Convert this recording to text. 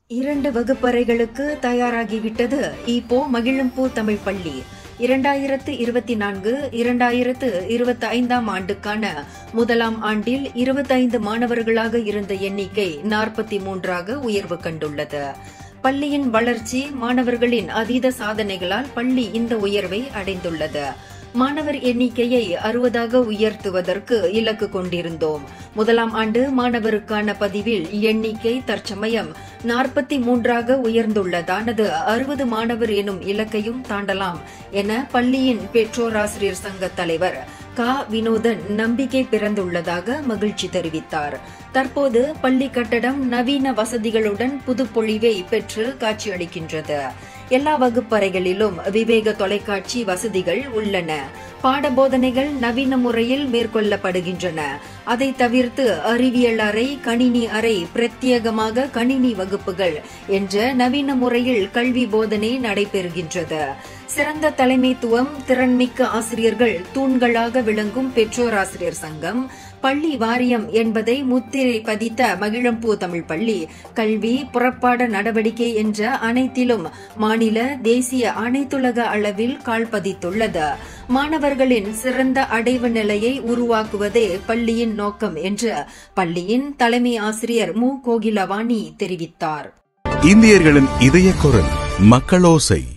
இரண்டு வகுப்பறைகளுக்கு தயாராகிவிட்டது இப்போ மகிழம்பூ தமிழ் பள்ளி இரண்டாயிரத்து இருபத்தி நான்கு இரண்டாயிரத்து இருபத்தி ஐந்தாம் ஆண்டுக்கான முதலாம் ஆண்டில் இருபத்தைந்து மாணவர்களாக இருந்த எண்ணிக்கை நாற்பத்தி மூன்றாக உயர்வு கண்டுள்ளது பள்ளியின் வளர்ச்சி மாணவர்களின் அதீத சாதனைகளால் பள்ளி இந்த உயர்வை அடைந்துள்ளது மாணவர் எண்ணிக்கையை அறுபதாக உயர்த்துவதற்கு இலக்கு கொண்டிருந்தோம் முதலாம் ஆண்டு மாணவருக்கான பதிவில் எண்ணிக்கை தற்சமயம் நாற்பத்தி மூன்றாக உயர்ந்துள்ளதானது அறுபது மாணவர் எனும் இலக்கையும் தாண்டலாம் என பள்ளியின் பெற்றோராசிரியர் சங்க தலைவர் கா வினோதன் நம்பிக்கை பிறந்துள்ளதாக மகிழ்ச்சி தெரிவித்தார் தற்போது பள்ளி கட்டடம் நவீன வசதிகளுடன் புதுப்பொழிவை பெற்று காட்சியளிக்கின்றது எல்லா வகுப்பறைகளிலும் விவேக தொலைக்காட்சி வசதிகள் உள்ளன பாடபோதனைகள் நவீன முறையில் மேற்கொள்ளப்படுகின்றன அதை தவிர்த்து அறிவியல் அறை கணினி அறை பிரத்யேகமாக கணினி வகுப்புகள் என்ற நவீன முறையில் கல்வி போதனை நடைபெறுகின்றது சிறந்த தலைமைத்துவம் திறன்மிக்க ஆசிரியர்கள் தூண்களாக விளங்கும் பெற்றோர் ஆசிரியர் சங்கம் பள்ளி வாரியம் என்பதை முத்திரை பதித்த மகிழம்பூ தமிழ் பள்ளி கல்வி புறப்பாட நடவடிக்கை என்ற அனைத்திலும் மாநில தேசிய அனைத்துலக அளவில் கால் பதித்துள்ளது மாணவர்களின் சிறந்த அடைவு நிலையை உருவாக்குவதே பள்ளியின் நோக்கம் என்று பள்ளியின் தலைமை ஆசிரியர் மு கோகிலவாணி தெரிவித்தார் இந்தியர்களின் இதய குரல் மக்களோசை